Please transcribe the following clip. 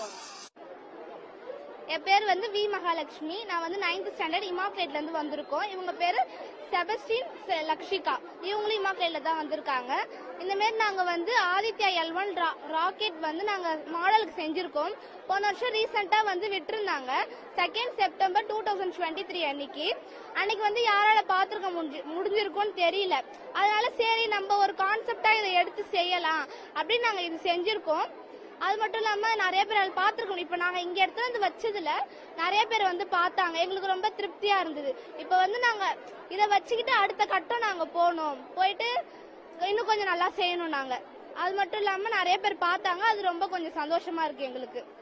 போகலாம் என் பேர் வந்து வி மகாலட்சுமி நான் வந்து நைன்த் ஸ்டாண்டர்ட் இமாக்லேட்ல இருந்து வந்திருக்கோம் இவங்க பேரு செபஸ்டின் செ- லக்ஷிகா இவங்களும் இமாக்லேட்ல தான் வந்திருக்காங்க இந்த மாதிரி நாங்க வந்து ஆதித்யா எல் ஒன் ராக்கெட் வந்து நாங்க மாடலுக்கு செஞ்சிருக்கோம் போன வருஷம் ரீசெண்டா வந்து விட்டிருந்தாங்க second September two thousand twenty three அன்னைக்கு அன்னைக்கு வந்து யாரால பாத்துருக்க முடிஞ்சு முடிஞ்சிருக்கும்னு தெரியல அதனால சரி நம்ம ஒரு கான்செப்டா இதை எடுத்து செய்யலாம் அப்படின்னு நாங்க இது செஞ்சிருக்கோம் அது மட்டும் இல்லாம நிறைய பேர் அதை பார்த்துருக்கோம் இப்போ நாங்க இங்க இடத்துல வந்து வச்சதுல நிறைய பேர் வந்து பார்த்தாங்க எங்களுக்கு ரொம்ப திருப்தியா இருந்தது இப்போ வந்து நாங்க இதை வச்சுக்கிட்டு அடுத்த கட்டம் நாங்க போனோம் போயிட்டு இன்னும் கொஞ்சம் நல்லா செய்யணும் நாங்க அது மட்டும் இல்லாம நிறைய பேர் பார்த்தாங்க அது ரொம்ப கொஞ்சம் சந்தோஷமா இருக்கு எங்களுக்கு